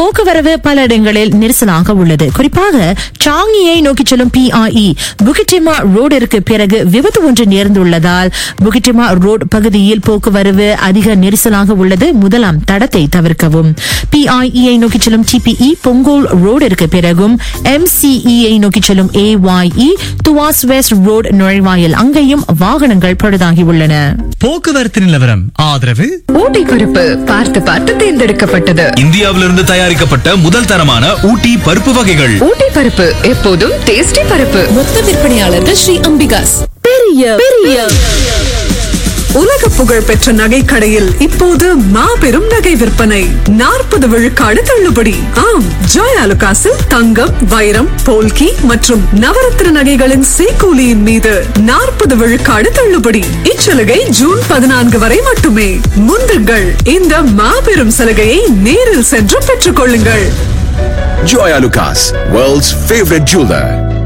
போக்குவரவு பல இடங்களில் நெரிசலாக உள்ளது குறிப்பாக சாங்கியை நோக்கி செல்லும் பிஐஇ புகிட்டிமா ரோடிற்கு பிறகு விபத்து ஒன்று நேர்ந்துள்ளதால் புகிட்டிமா ரோட் பகுதியில் போக்குவரவு அதிக நெரிசலாக உள்ளது முதலாம் தடத்தை தவிர்க்கவும் பிஐஇயை நோக்கி செல்லும் டிபிஇ பொங்கோல் ரோடிற்கு பிறகும் எம்சிஇயை நோக்கி செல்லும் ஏஒய்இ துவாஸ் வெஸ்ட் ரோட் நுழைவாயில் அங்கேயும் வாகனங்கள் பழுதாகியுள்ளன போக்குவரத்து நிலவரம் ஆதரவு ஊட்டி பருப்பு பார்த்து பார்த்து தேர்ந்தெடுக்கப்பட்டது இந்தியாவிலிருந்து தயாரிக்கப்பட்ட முதல் தரமான ஊட்டி பருப்பு வகைகள் ஊட்டி பருப்பு எப்போதும் டேஸ்டி பருப்பு மொத்த விற்பனையாளர்கள் ஸ்ரீ அம்பிகாஸ் பெரிய பெரிய உலக புகழ் பெற்ற நகை கடையில் இப்போது மாபெரும் நகை விற்பனை நாற்பது விழுக்காடு தள்ளுபடி ஆம் ஜாய் அலுகாசில் தங்கம் வைரம் போல்கி மற்றும் நவரத்ன நகைகளின் சேக்கூலியின் மீது நாற்பது விழுக்காடு தள்ளுபடி இச்சலுகை ஜூன் பதினான்கு வரை மட்டுமே முந்துங்கள் இந்த மாபெரும் சலுகையை நேரில் சென்று பெற்றுக் கொள்ளுங்கள் Joy Lucas, world's favorite jeweler.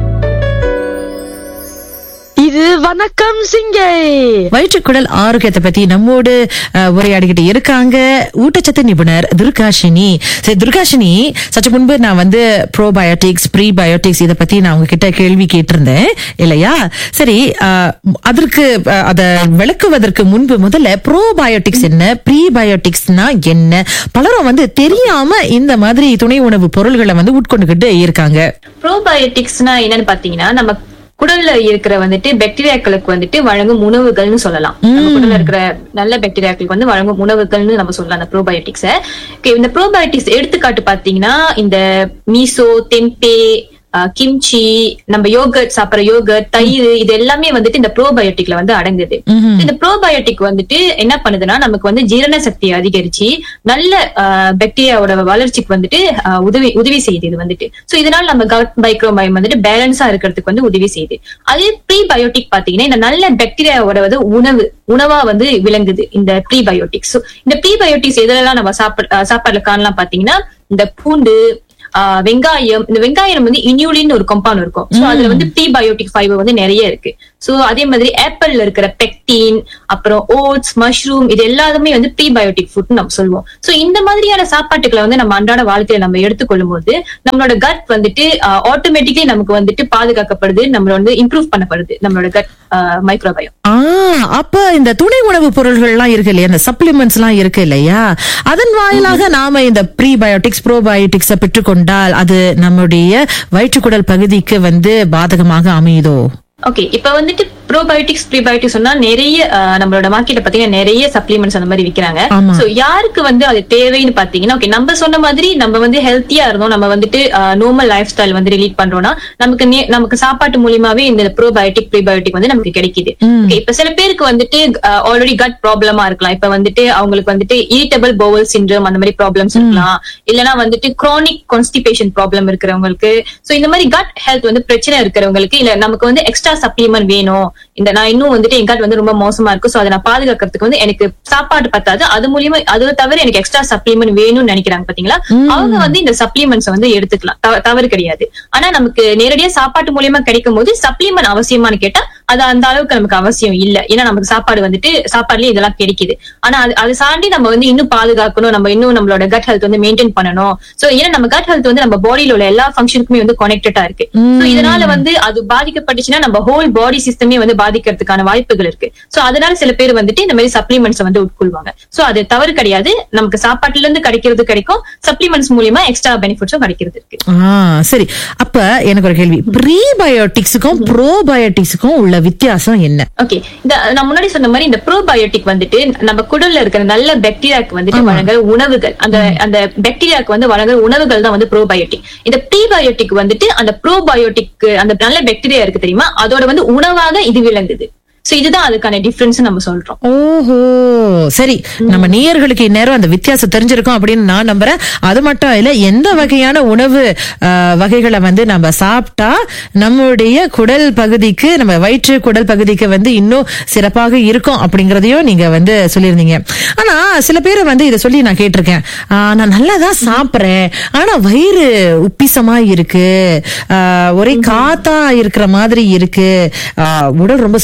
இது வணக்கம் சிங்கை வயிற்றுக்குடல் ஆரோக்கியத்தை பத்தி நம்மோடு அஹ், உரையாடிக்கிட்டு இருக்காங்க ஊட்டச்சத்து நிபுணர் துர்காஷினி சரி துர்காஷினி சற்று முன்பு நான் வந்து ப்ரோபயோட்டிக்ஸ் ப்ரீபயோட்டிக்ஸ் இதை பத்தி நான் உங்ககிட்ட கேள்வி கேட்டிருந்தேன் இல்லையா சரி அஹ், அதற்கு அஹ், அதை விளக்குவதற்கு முன்பு முதல்ல ப்ரோபயோட்டிக்ஸ் என்ன ப்ரீபயோட்டிக்ஸ்னா என்ன பலரும் வந்து தெரியாம இந்த மாதிரி துணை உணவு பொருள்களை வந்து உட்கொண்டுகிட்டு இருக்காங்க ப்ரோபயோட்டிக்ஸ்னா என்னன்னு பாத்தீங்கன்னா நம்ம குடல்ல இருக்கிற வந்துட்டு பாக்டீரியாக்களுக்கு வந்துட்டு வழங்கும் உணவுகள்னு சொல்லலாம் நம்ம குடல்ல இருக்கிற நல்ல பாக்டீரியாக்களுக்கு வந்து வழங்கும் உணவுகள்னு நம்ம சொல்லலாம் அந்த ப்ரோபயோட்டிக்ஸ இந்த ப்ரோபயோட்டிக்ஸ் எடுத்துக்காட்டு பாத்தீங்கன்னா இந்த மீசோ தெம்பே கிம்ச்சி நம்ம யோகர்ட் சாப்பிடுற யோகர்ட் தயிர் இது எல்லாமே வந்துட்டு இந்த ப்ரோபயோட்டிக்ல வந்து அடங்குது இந்த ப்ரோபயோட்டிக் வந்துட்டு என்ன பண்ணுதுன்னா நமக்கு வந்து ஜீரண சக்தியை அதிகரிச்சு நல்ல பாக்டீரியாவோட வளர்ச்சிக்கு வந்துட்டு ஆஹ், உதவி உதவி செய்யுது இது வந்துட்டு சோ இதனால நம்ம கட் மைக்ரோபயம் வந்துட்டு பேலன்ஸா இருக்கிறதுக்கு வந்து உதவி செய்யுது அதே ப்ரீபயோட்டிக் பாத்தீங்கன்னா இந்த நல்ல பாக்டீரியாவோட வந்து உணவு உணவா வந்து விளங்குது இந்த ப்ரீபயோட்டிக்ஸ் இந்த ப்ரீபயோட்டிக்ஸ் எதுலலாம் நம்ம சாப்பிட ஆஹ், சாப்பாடுல காணலாம் பாத்தீங்கன்னா இந்த பூண்டு ஆஹ் வெங்காயம் இந்த வெங்காயம் வந்து இன்யூலின் ஒரு கம்பவுண்ட் இருக்கும் சோ அதுல வந்து ப்ரீபயோட்டிக் ஃபைபர் வந்து நிறைய இருக்கு சோ அதே மாதிரி ஆப்பிள்ல இருக்கிற பெக்டின் அப்புறம் ஓட்ஸ் மஷ்ரூம் இது எல்லாமே வந்து ப்ரீபயோட்டிக் ஃபுட் நம்ம சொல்லுவோம் சோ இந்த மாதிரியான சாப்பாட்டுகளை வந்து நம்ம அன்றாட வாழ்க்கையில நம்ம எடுத்துக்கொள்ளும் போது நம்மளோட கட் வந்துட்டு ஆட்டோமேட்டிக்கலி நமக்கு வந்துட்டு பாதுகாக்கப்படுது நம்மள வந்து இம்ப்ரூவ் பண்ணப்படுது நம்மளோட கட் மைக்ரோபயம் ஆ அப்ப இந்த துணை உணவு பொருள்கள் எல்லாம் இருக்கு இல்லையா இந்த சப்ளிமெண்ட்ஸ் எல்லாம் இருக்கு இல்லையா அதன் வாயிலாக நாம இந்த ப்ரீபயோட்டிக்ஸ் ப்ரோபயோட்டிக்ஸ பெற்றுக்கொண்டால் அது நம்முடைய வயிற்றுக்குடல் பகுதிக்கு வந்து பாதகமாக அமையுதோ ஓகே இப்ப வந்துட்டு ப்ரோபயோட்டிக்ஸ் ப்ரீபயோட்டிக்ஸ் சொன்னா நிறைய அஹ், நம்மளோட மார்க்கெட்ல பாத்தீங்கன்னா நிறைய சப்ளிமெண்ட்ஸ் அந்த மாதிரி விக்கிறாங்க ஆமா. சோ யாருக்கு வந்து அது தேவைன்னு பாத்தீங்கன்னா ஓகே நம்ம சொன்ன மாதிரி நம்ம வந்து ஹெல்த்தியா இருந்தோம் நம்ம வந்துட்டு நார்மல் லைஃப் ஸ்டைல் வந்து ரிலீட் பண்றோம்னா நமக்கு நே- நமக்கு சாப்பாட்டு மூலியமாவே இந்த ப்ரோபயோட்டிக் ப்ரீபயோட்டிக் வந்து நமக்கு கிடைக்குது Okay, இப்ப சில பேருக்கு வந்துட்டு ஆல்ரெடி கட் ப்ராப்ளமா இருக்கலாம் இப்ப வந்துட்டு அவங்களுக்கு வந்துட்டு இரிட்டபிள் போவல் சிண்ட்ரோம் அந்த மாதிரி ப்ராப்ளம்ஸ் இருக்கலாம் இல்லனா வந்துட்டு குரானிக் கான்ஸ்டிபேஷன் ப்ராப்ளம் இருக்கிறவங்களுக்கு சோ இந்த மாதிரி கட் ஹெல்த் வந்து பிரச்சனை இருக்கிறவங்களுக்கு இல்ல நமக்கு வந்து எக்ஸ்ட்ரா சப்ளிமெண்ட் வேணும் இந்த நான் இன்னும் வந்துட்டு என் கட் வந்து ரொம்ப மோசமா இருக்கு சோ அதை நான் பாதுகாக்கிறதுக்கு வந்து எனக்கு சாப்பாடு பத்தாது அது மூலியமா அது தவிர எனக்கு எக்ஸ்ட்ரா சப்ளிமெண்ட் வேணும்னு நினைக்கிறாங்க பாத்தீங்களா அவங்க வந்து இந்த சப்ளிமெண்ட்ஸ் வந்து எடுத்துக்கலாம் தவ- தவறு கிடையாது ஆனா நமக்கு நேரடியா சாப்பாட்டு மூலியமா கிடைக்கும் போது சப்ளிமெண்ட் அவசியமான்னு கேட்டா அது அந்த அளவுக்கு நமக்கு அவசியம் இல்ல ஏன்னா நமக்கு சாப்பாடு வந்துட்டு சாப்பாடுலயே இதெல்லாம் கிடைக்குது ஆனா அது அதை தாண்டி நம்ம வந்து இன்னும் பாதுகாக்கணும் நம்ம இன்னும் நம்மளோட கட் ஹெல்த் வந்து மெயின்டைன் பண்ணணும் சோ ஏன்னா நம்ம கட் ஹெல்த் வந்து நம்ம பாடியில உள்ள எல்லா ஃபங்க்ஷனுக்குமே வந்து கனெக்டடா இருக்கு சோ இதனால வந்து அது பாதிக்கப்பட்டுச்சுன்னா நம்ம ஹோல் பாடி சிஸ்டமே வந்து பாதிக்கிறதுக்கான வாய்ப்புகள் இருக்கு சோ அதனால சில பேர் வந்துட்டு இந்த மாதிரி சப்ளிமெண்ட்ஸ் வந்து உட்கொள்வாங்க சோ அது தவறு கிடையாது நமக்கு சாப்பாட்டுல இருந்து கிடைக்கிறது கிடைக்கும் சப்ளிமெண்ட்ஸ் மூலியமா எக்ஸ்ட்ரா பெனிஃபிட்ஸும் கிடைக்கிறது இருக்கு ஆ சரி அப்ப எனக்கு ஒரு கேள்வி ப்ரீபயோட்டிக்ஸுக்கும் ப்ரோபயோட்டிக்ஸுக்கும் உள்ள வித்தியாசம் என்ன ஓகே இந்த நான் முன்னாடி சொன்ன மாதிரி இந்த ப்ரோபயோட்டிக் வந்துட்டு நம்ம குடல்ல இருக்கிற நல்ல பாக்டீரியாக்கு வந்துட்டு வழங்குற உணவுகள் அந்த அந்த பாக்டீரியாக்கு வந்து வழங்குற உணவுகள் தான் வந்து ப்ரோபயோட்டிக் இந்த ப்ரீபயோட்டிக் வந்துட்டு அந்த ப்ரோபயோட்டிக் அந்த நல்ல பாக்டீரியா இருக்கு தெரியுமா அதோட வந்து உணவாக இது விளங்குது சோ இதுதான் அதுக்கான டிஃபரன்ஸ் நம்ம சொல்றோம் ஓஹோ சரி நம்ம நேயர்களுக்கு இந்நேரம் அந்த வித்தியாசம் தெரிஞ்சிருக்கும் அப்படின்னு நான் நம்புறேன் அது மட்டும் இல்ல எந்த வகையான உணவு ஆஹ், வகைகளை வந்து நம்ம சாப்பிட்டா நம்முடைய குடல் பகுதிக்கு நம்ம வயிற்று குடல் பகுதிக்கு வந்து இன்னும் சிறப்பாக இருக்கும் அப்படிங்கறதையும் நீங்க வந்து சொல்லியிருந்தீங்க ஆனா சில பேர் வந்து இதை சொல்லி நான் கேட்டிருக்கேன் ஆஹ், நான் நல்லா தான் சாப்பிடுறேன் ஆனா வயிறு உப்பிசமா இருக்கு ஆஹ், ஒரே காத்தா இருக்கிற மாதிரி இருக்கு ஆஹ், உடல் ரொம்ப சோர்வா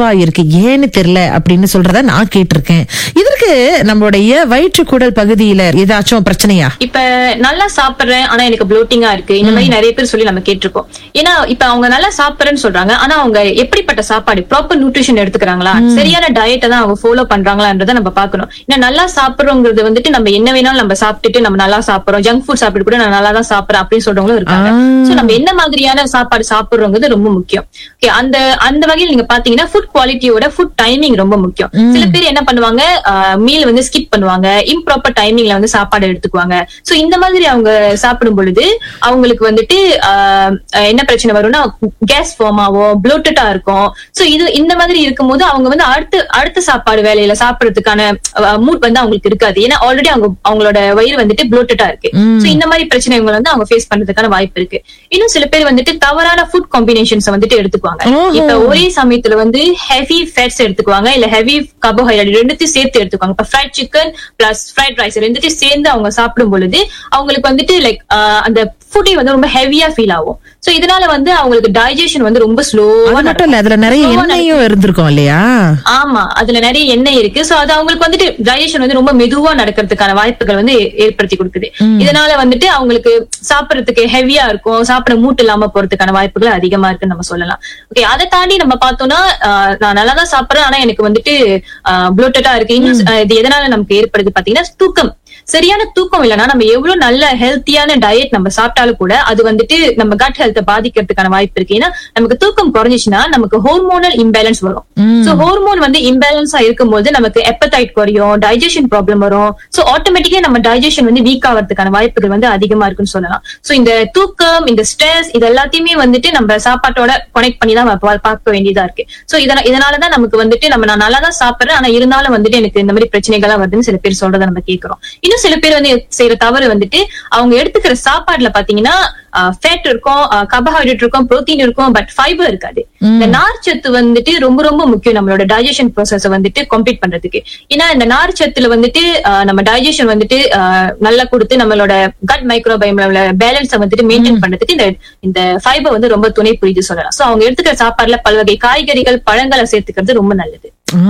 இருக்கு ஏன்னு தெரியல அப்படின்னு சொல்றத நான் கேட்டிருக்கேன் இதற்கு நம்மளுடைய வயிற்றுக்குடல் பகுதியில ஏதாச்சும் பிரச்சனையா இப்ப நல்லா சாப்பிடுறேன் ஆனா எனக்கு ப்ளோட்டிங்கா இருக்கு இந்த மாதிரி நிறைய பேர் சொல்லி நம்ம கேட்டிருக்கோம் ஏன்னா இப்ப அவங்க நல்லா சாப்பிடுறேன்னு சொல்றாங்க ஆனா அவங்க எப்படிப்பட்ட சாப்பாடு ப்ராப்பர் நியூட்ரிஷன் எடுத்துக்கிறாங்களா சரியான டயட்டை தான் அவங்க ஃபாலோ பண்றாங்களான்றத நம்ம பார்க்கணும் ஏன்னா நல்லா சாப்பிடுறோங்கிறது வந்துட்டு நம்ம என்ன வேணாலும் நம்ம சாப்பிட்டுட்டு நம்ம நல்லா சாப்பிடுறோம் ஜங்க் ஃபுட் சாப்பிட்டு கூட நான் நல்லா தான் சாப்பிடுறேன் அப்படின்னு சொல்றவங்களும் இருக்காங்க சோ நம்ம என்ன மாதிரியான சாப்பாடு சாப்பிடுறோங்கிறது ரொம்ப முக்கியம் ஓகே அந்த அந்த வகையில் நீங்க பாத்தீங்கன்னா ஃபுட் குவாலிட்டியோட ஃபுட் டைமிங் ரொம்ப முக்கியம் சில பேர் என்ன பண்ணுவாங்க மீல் வந்து ஸ்கிப் பண்ணுவாங்க இம்ப்ராப்பர் டைமிங்ல வந்து சாப்பாடு எடுத்துக்குவாங்க சோ இந்த மாதிரி அவங்க சாப்பிடும் பொழுது அவங்களுக்கு வந்துட்டு ஆஹ், என்ன பிரச்சனை வரும்னா கேஸ் ஃபார்ம் ஆகும் ப்ளோட்டடா இருக்கும் சோ இது இந்த மாதிரி இருக்கும்போது அவங்க வந்து அடுத்து அடுத்த சாப்பாடு வேலையில சாப்பிடறதுக்கான மூட் வந்து அவங்களுக்கு இருக்காது ஏன்னா ஆல்ரெடி அவங்க அவங்களோட வயிறு வந்துட்டு ப்ளோட்டடா இருக்கு சோ இந்த மாதிரி பிரச்சனைகள் வந்து அவங்க ஃபேஸ் பண்றதுக்கான வாய்ப்பு இருக்கு இன்னும் சில பேர் வந்துட்டு தவறான ஃபுட் காம்பினேஷன்ஸ் வந்துட்டு எடுத்துக்குவாங்க இப்ப ஒரே சமயத்துல வந்து ஹெவி ஃபேட்ஸ் எடுத்துக்குவாங்க இல்ல ஹெவி கார்போஹைட்ரேட் ரெண்டுத்தையும் சேர்த்து எடுத்துக்குவாங்க இப்ப fried chicken plus fried rice ரெண்டுத்தையும் சேர்ந்து அவங்க சாப்பிடும் பொழுது அவங்களுக்கு வந்துட்டு லைக் அந்த ஃபுட்டே வந்து ரொம்ப ஹெவியா ஃபீல் ஆகும் சோ இதனால வந்து அவங்களுக்கு டைஜஷன் வந்து ரொம்ப ஸ்லோவா அது மட்டும் இல்ல அதுல நிறைய எண்ணெயும் இருந்திருக்கும் இல்லையா ஆமா அதுல நிறைய எண்ணெய் இருக்கு சோ அது அவங்களுக்கு வந்துட்டு டைஜஷன் வந்து ரொம்ப மெதுவா நடக்கிறதுக்கான வாய்ப்புகள் வந்து ஏ- ஏற்படுத்தி கொடுக்குது இதனால வந்துட்டு அவங்களுக்கு சாப்பிடறதுக்கு ஹெவியா இருக்கும் சாப்பிட மூட்டு இல்லாம போறதுக்கான வாய்ப்புகள் அதிகமா இருக்குன்னு நம்ம சொல்லலாம் ஓகே அதை தாண்டி நம்ம பார்த்தோம்னா ஆஹ், நான் நல்லா தான் சாப்பிடுறேன் ஆனா எனக்கு வந்துட்டு ப்ளோட்டடா இருக்கு இன்னும் ஆஹ், இது எதனால நமக்கு ஏற்படுது பாத்தீங்கன்னா தூக்கம் சரியான தூக்கம் இல்லைன்னா நம்ம எவ்வளவு நல்ல ஹெல்த்தியான டயட் நம்ம சாப்பிட்டாலும் கூட அது வந்துட்டு நம்ம கட் ஹெல்த்தை பாதிக்கிறதுக்கான வாய்ப்பு இருக்கு ஏன்னா நமக்கு தூக்கம் குறைஞ்சிச்சுன்னா நமக்கு ஹோர்மோனல் இம்பேலன்ஸ் வரும் சோ ஹோர்மோன் வந்து இம்பேலன்ஸா இருக்கும்போது நமக்கு எப்படைட் குறையும் டைஜஷன் ப்ராப்ளம் வரும் சோ ஆட்டோமேட்டிக்கா நம்ம டைஜஷன் வந்து வீக் ஆகிறதுக்கான வாய்ப்புகள் வந்து அதிகமா இருக்குன்னு சொல்லலாம் சோ இந்த தூக்கம் இந்த ஸ்ட்ரெஸ் இது எல்லாத்தையுமே வந்துட்டு நம்ம சாப்பாட்டோட கனெக்ட் பண்ணி தான் பா- பார்க்க வேண்டியதா இருக்கு சோ இதனால இதனாலதான் நமக்கு வந்துட்டு நம்ம நான் நல்லா தான் சாப்பிடுறேன் ஆனா இருந்தாலும் வந்துட்டு எனக்கு இந்த மாதிரி பிரச்சனைகள்லாம் வருதுன்னு சில பேர் சொல்றதை நம்ம கேட்கிறோம் இன்னும் சில பேர் வந்து செய்யற தவறு வந்துட்டு அவங்க எடுத்துக்கிற சாப்பாடுல பாத்தீங்கன்னா ஃபேட் இருக்கும் கார்போஹைட்ரேட் இருக்கும் புரோட்டீன் இருக்கும் பட் ஃபைபர் இருக்காது இந்த நார்ச்சத்து வந்துட்டு ரொம்ப ரொம்ப முக்கியம் நம்மளோட டைஜஷன் ப்ராசஸ் வந்துட்டு கம்ப்ளீட் பண்றதுக்கு ஏன்னா இந்த நார்ச்சத்துல வந்துட்டு ஆஹ், நம்ம டைஜஷன் வந்துட்டு ஆஹ், நல்லா கொடுத்து நம்மளோட கட் மைக்ரோபயோம்ல பேலன்ஸை வந்துட்டு மெயின்டைன் பண்றதுக்கு இந்த இந்த ஃபைபர் வந்து ரொம்ப துணை புரியுது சொல்லலாம் சோ அவங்க எடுத்துக்கிற சாப்பாடுல பல்வகை காய்கறிகள் பழங்களை சேர்த்துக்கிறது ரொம்ப நல்லது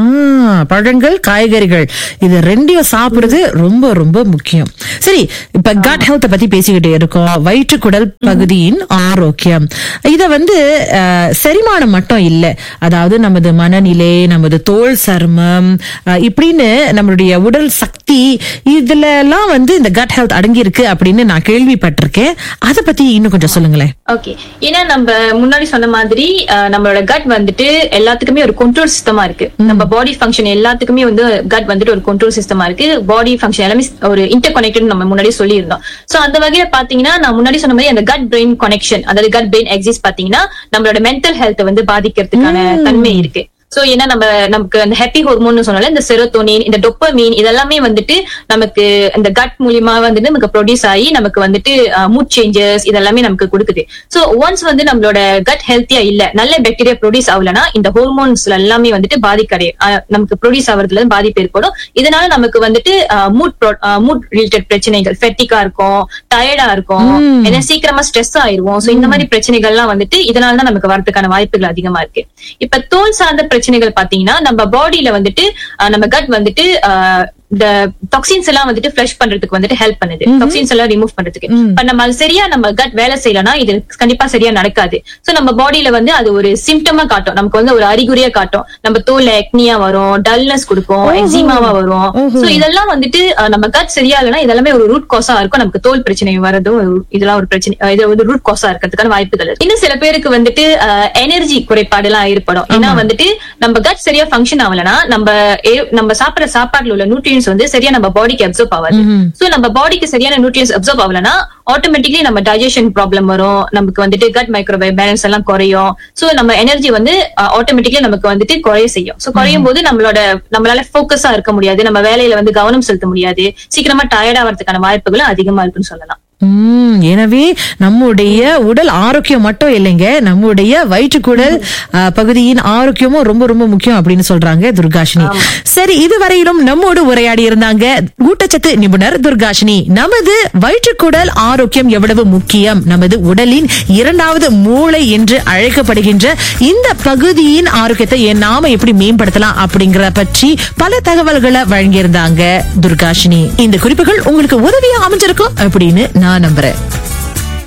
ஆ, பழங்கள் காய்கறிகள் இது ரெண்டையும் சாப்பிடுறது ரொம்ப ரொம்ப முக்கியம் சரி இப்ப கட் ஹெல்த் பத்தி பேசிக்கிட்டே இருக்கோம் வயிற்றுக்குடல் பகுதியின் ஆரோக்கியம் இத வந்து அஹ், செரிமானம் மட்டும் இல்ல அதாவது நமது மனநிலை நமது தோல் சருமம் அஹ், இப்படின்னு நம்மளுடைய உடல் சக்தி இதுல எல்லாம் வந்து இந்த கட் ஹெல்த் அடங்கி இருக்கு அப்படின்னு நான் கேள்விப்பட்டிருக்கேன் அத பத்தி இன்னும் கொஞ்சம் சொல்லுங்களேன் ஓகே ஏன்னா நம்ம முன்னாடி சொன்ன மாதிரி அஹ், நம்மளோட கட் வந்துட்டு எல்லாத்துக்குமே ஒரு கண்ட்ரோல் சிஸ்டமா இருக்கு நம்ம பாடி ஃபங்க்ஷன் எல்லாத்துக்குமே வந்து கட் வந்துட்டு ஒரு கண்ட்ரோல் சிஸ்டமா இருக்கு பாடி ஃபங்க்ஷன் எல்லாமே ஒரு இன்டர் கனெக்டட் நம்ம முன்னாடி சொல்லியிருந்தோம் சோ அந்த வகையில பாத்தீங்கன்னா நான் முன்னாடி சொன்ன மாதிரி அந்த கட் பிரெயின் கனெக்ஷன் அதாவது கட் பிரெயின் எக்ஸிஸ்ட் பாத்தீங்கன்னா நம்மளோட மென்டல் ஹெல்த் வந்து பாதிக்கிறதுக்கான தன்மை இருக்கு சோ ஏன்னா நம்ம நமக்கு அந்த ஹாப்பி ஹார்மோன் சொன்னால இந்த செரோட்டோனின் இந்த டொப்பமீன் இதெல்லாமே வந்துட்டு நமக்கு இந்த கட் மூலியமா வந்துட்டு நமக்கு ப்ரொடியூஸ் ஆகி நமக்கு வந்துட்டு மூட் சேஞ்சஸ் இதெல்லாமே நமக்கு கொடுக்குது சோ ஒன்ஸ் வந்து நம்மளோட கட் ஹெல்த்தியா இல்ல நல்ல பாக்டீரியா ப்ரொடியூஸ் ஆகலனா இந்த ஹார்மோன்ஸ் எல்லாமே வந்துட்டு பாதிக்கடைய அஹ், நமக்கு ப்ரொடியூஸ் ஆகிறதுல இருந்து பாதிப்பு ஏற்படும் இதனால நமக்கு வந்துட்டு மூட் மூட் ரிலேட்டட் பிரச்சனைகள் ஃபெட்டிக்கா இருக்கும் டயர்டா இருக்கும் ஏன்னா சீக்கிரமா ஸ்ட்ரெஸ் ஆயிருவோம் சோ இந்த மாதிரி பிரச்சனைகள்லாம் வந்துட்டு இதனால தான் நமக்கு வரதுக்கான வாய்ப்புகள் அதிகமா இருக்கு இப்ப தோல் சார்ந்த பிரச்சனைகள் பாத்தீங்கன்னா நம்ம பாடியில வந்துட்டு அஹ், நம்ம கட் வந்துட்டு அஹ், இந்த டாக்ஸின்ஸ் எல்லாம் வந்துட்டு ஃபிளஷ் பண்றதுக்கு வந்துட்டு ஹெல்ப் பண்ணுது டாக்ஸின்ஸ் எல்லாம் ரிமூவ் பண்றதுக்கு இப்ப நம்ம அது சரியா நம்ம கட் வேலை செய்யலனா இது கண்டிப்பா சரியா நடக்காது சோ நம்ம பாடியில வந்து அது ஒரு சிம்டமா காட்டும் நமக்கு வந்து ஒரு அறிகுறியா காட்டும் நம்ம தோல்ல எக்னியா வரும் டல்னஸ் கொடுக்கும் எக்ஸிமாவா வரும் சோ இதெல்லாம் வந்துட்டு அஹ், நம்ம கட் சரியா இல்லைன்னா இதெல்லாமே ஒரு ரூட் காசா இருக்கும் நமக்கு தோல் பிரச்சனை வரதும் ஒரு- இதெல்லாம் ஒரு பிரச்சனை அஹ், இது வந்து ரூட் காசா இருக்கிறதுக்கான வாய்ப்புகள் இருக்கு இன்னும் சில பேருக்கு வந்துட்டு எனர்ஜி குறைபாடு எல்லாம் ஏற்படும் ஏன்னா வந்துட்டு நம்ம கட் சரியா ஃபங்க்ஷன் ஆகலனா நம்ம ஏ- நம்ம சாப்பிடுற சாப்பாடுல உள்ள நியூட்ரியன்ஸ் வந்து சரியா நம்ம பாடிக்கு அப்சர்வ் ஆகாது சோ நம்ம பாடிக்கு சரியான நியூட்ரியன்ஸ் அப்சர்வ் ஆகலனா ஆட்டோமேட்டிக்லி நம்ம டைஜஷன் ப்ராப்ளம் வரும் நமக்கு வந்துட்டு கட் மைக்ரோபை பேலன்ஸ் எல்லாம் குறையும் சோ நம்ம எனர்ஜி வந்து ஆட்டோமேட்டிக்லி நமக்கு வந்துட்டு குறைய செய்யும் சோ குறையும் போது நம்மளோட நம்மளால ஃபோக்கஸா இருக்க முடியாது நம்ம வேலையில வந்து கவனம் செலுத்த முடியாது சீக்கிரமா டயர்ட் ஆகிறதுக்கான வாய்ப்புகளும் அதிகமா இருக்குன்னு சொல்லலாம் உம் எனவே நம்முடைய உடல் ஆரோக்கியம் மட்டும் இல்லைங்க நம்முடைய வயிற்றுக்குடல் அஹ், பகுதியின் ஆரோக்கியமும் ரொம்ப ரொம்ப முக்கியம் அப்படின்னு சொல்றாங்க துர்காஷினி சரி இதுவரையிலும் நம்மோடு உரையாடி இருந்தாங்க ஊட்டச்சத்து நிபுணர் துர்காஷினி நமது வயிற்றுக்குடல் ஆரோக்கியம் எவ்வளவு முக்கியம் நமது உடலின் இரண்டாவது மூளை என்று அழைக்கப்படுகின்ற இந்த பகுதியின் ஆரோக்கியத்தை எ- நாம எப்படி மேம்படுத்தலாம் அப்படிங்கறத பற்றி பல தகவல்களை வழங்கியிருந்தாங்க துர்காஷினி இந்த குறிப்புகள் உங்களுக்கு உதவியா அமைஞ்சிருக்கும் அப்படின்னு நான் நம்புறேன்